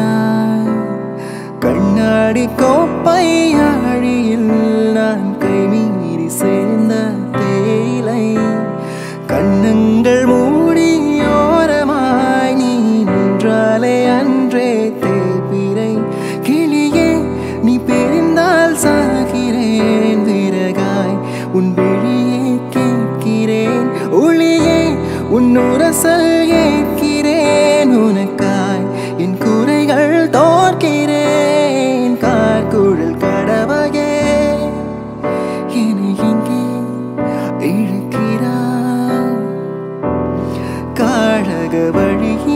நான் கண்ணாடி கோப்பை ஆழியில் நான் கைமீறி சேர்ந்த தேயிலை கண்ணங்கள் மூடி ஓரமாய் நீ நின்றாலே அன்றே தேய்பிரை கிளியே நீ பிரிந்தால் சாகிறேன் விறகாய் உன் விழியே கேட்கிறேன் ஒளியே உன் உரசல் ஏற்கிறேன் உனக்காய் என் குறைகள் தோற்கிறேன் கார்குழல் கடவையே என்னை இங்கே இழுக்கிறாய் காழக வழியே